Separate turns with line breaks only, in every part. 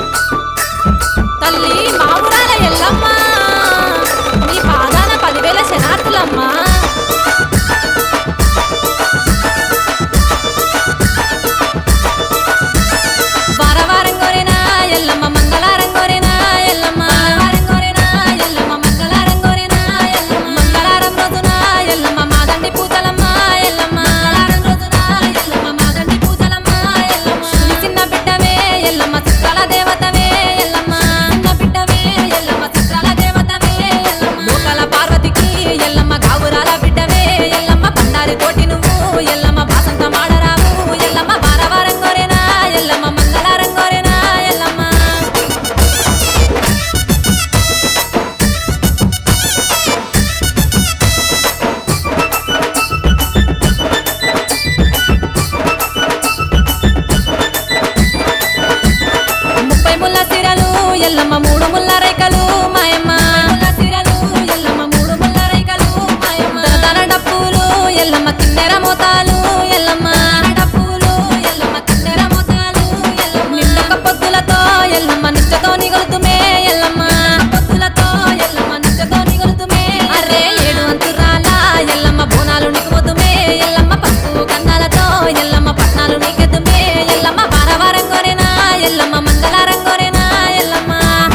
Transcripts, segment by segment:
తల్లి మా ఊరాల ఎల్లమ్మ నీ పాదాన పదివేల శనార్థులమ్మా వారవారం కోరేనా ఎల్లమ్మ మంగళారం కోరేనా ఎల్లమ్మ వారం కోరేనా ఎల్లమ్మ మంగళారం కోరేనా ఎల్లమ్మ మంగళారం రోజున ఎల్లమ్మ మాదండి పూతలమ్మ ఎల్లమ్మ మంగళారం రోజున ఎల్లమ్మ మాదండి పూతలమ్మ ఎల్లమ్మ నీ చిన్న బిడ్డవే ఎల్లమ్మ చిత్రాల దేవతవే ఎల్లమ్మ చిన్న బిడ్డవే ఎల్లమ్మ చిత్రాల దేవతవే ఎల్లమ్మ లోకాల పార్వతికి ఎల్లమ్మ గావురాల బిడ్డవే ఎల్లమ్మ బండారి కోటి నువ్వు ఎల్లమ్మ బాసంత మాడరావు ఎల్లమ్మ వారవారం కోరేనా ఎల్లమ్మ మంగళారం కోరేనా ఎల్లమ్మ ముప్పై ముల్ల సిరలు ఎల్లమ్మ మూడు ముల్ల రేఖలు మాయమ్మ ముల్ల సిరలు ఎల్లమ్మ మూడు ముల్ల రేఖలు మాయమ్మ దన డప్పులు ఎల్లమ్మ కిన్నెర మోతాలు ఎల్లమ్మ డప్పులు ఎల్లమ్మ కిన్నెర మోతాలు ఎల్లమ్మ నిండక పొద్దులతో ఎల్లమ్మ నిత్యతో నిగలుతుమే ఎల్లమ్మ పొద్దులతో ఎల్లమ్మ నిత్యతో నిగలుతుమే అరే ఏడు అంతురాల ఎల్లమ్మ బోనాలు నిక్కుపోతుమే ఎల్లమ్మ పసుపు గంధాలతో ఎల్లమ్మ పట్నాలు నీకెద్దుమే ఎల్లమ్మ వారవారం కోరేనా ఎల్లమ్మ మంగళారం కోరేనా ఎల్లమ్మ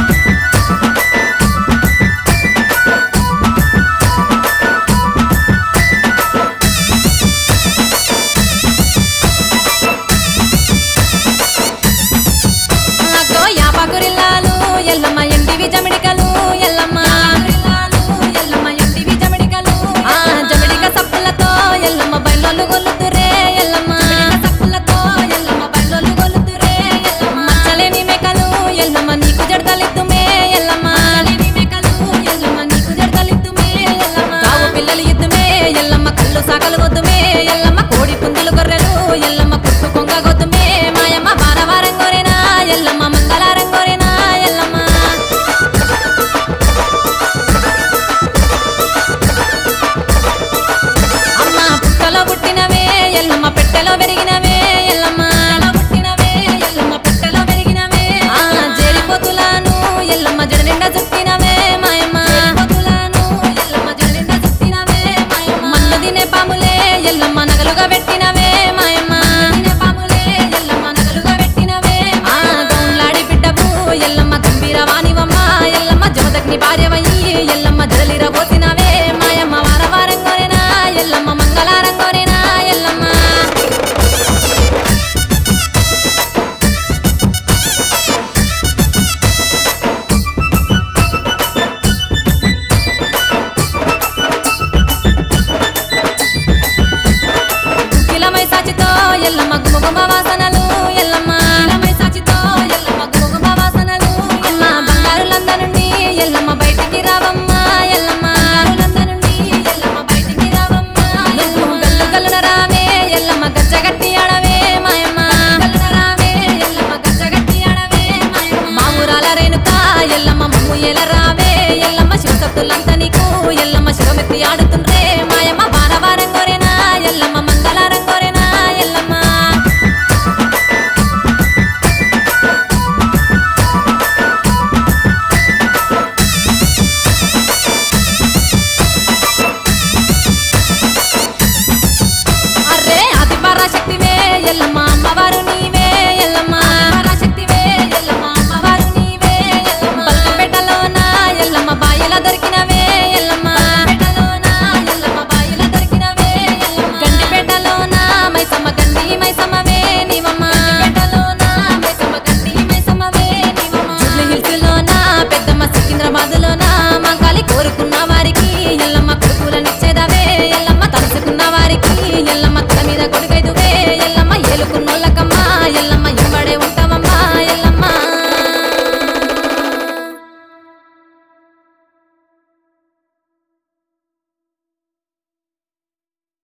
అగ్గో యాపకురిల్లాలు ఎల్లమ్మ ఎండివి జమిడికలు ఎల్లమ్మ ఎల్లమ్మ ఎండివి జమిడికలు ఆ జమిడిక సప్పులతో ఎల్లమ్మ బయలు గొల్లుతురే ఎల్లమ్మ సప్పులతో ఎల్లమ్మ బయలు గొల్లుతురే ఎల్లమ్మ మచ్చలేని మేకలు ఎల్లమ్మ నీకు జడతలిద్దుమే ఎల్లమ్మ మచ్చలేని మేకలు ఎల్లమ్మ నీకు జడతలిద్దుమే ఎల్లమ్మ కావు పిల్లలు ఇద్దుమే ఎల్లమ్మ కళ్ళు సాకలు వద్దుమే ఎల్లమ్మ